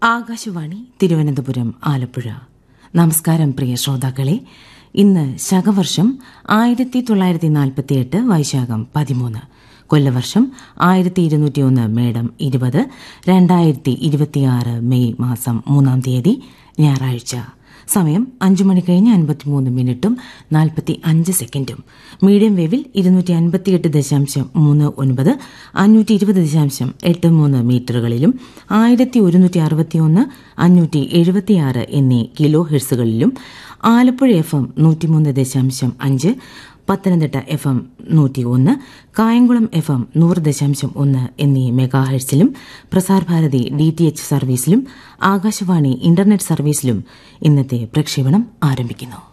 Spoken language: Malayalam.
ആകാശവാണി തിരുവനന്തപുരം ആലപ്പുഴ നമസ്കാരം പ്രിയ ശ്രോതാക്കളെ ഇന്ന് ശകവർഷം ആയിരത്തി തൊള്ളായിരത്തി നാൽപ്പത്തിയെട്ട് വൈശാഖം പതിമൂന്ന് കൊല്ലവർഷം ആയിരത്തി ഇരുന്നൂറ്റിയൊന്ന് മേടം ഇരുപത് രണ്ടായിരത്തി ഇരുപത്തിയാറ് മെയ് മാസം മൂന്നാം തീയതി ഞായറാഴ്ച സമയം അഞ്ചു മണി കഴിഞ്ഞ് അൻപത്തിമൂന്ന് മിനിറ്റും നാൽപ്പത്തി അഞ്ച് സെക്കൻഡും മീഡിയം വേവിൽ ഇരുന്നൂറ്റി അൻപത്തിയെട്ട് ദശാംശം മൂന്ന് ഒൻപത് അഞ്ഞൂറ്റി ഇരുപത് ദശാംശം എട്ട് മൂന്ന് മീറ്ററുകളിലും ആയിരത്തി ഒരുന്നൂറ്റി അറുപത്തിയൊന്ന് അഞ്ഞൂറ്റി എഴുപത്തിയാറ് എന്നീ കിലോ ഹെർസുകളിലും ആലപ്പുഴ എഫ് എം നൂറ്റിമൂന്ന് ദശാംശം അഞ്ച് പത്തനംതിട്ട എഫ് എം നൂറ്റി ഒന്ന് കായംകുളം എഫ് എം നൂറ് ദശാംശം ഒന്ന് എന്നീ മെഗാഹെഴ്സിലും Prasar Bharati D T H സർവീസിലും ആകാശവാണി ഇന്റർനെറ്റ് സർവീസിലും ഇന്നത്തെ പ്രക്ഷേപണം ആരംഭിക്കുന്നു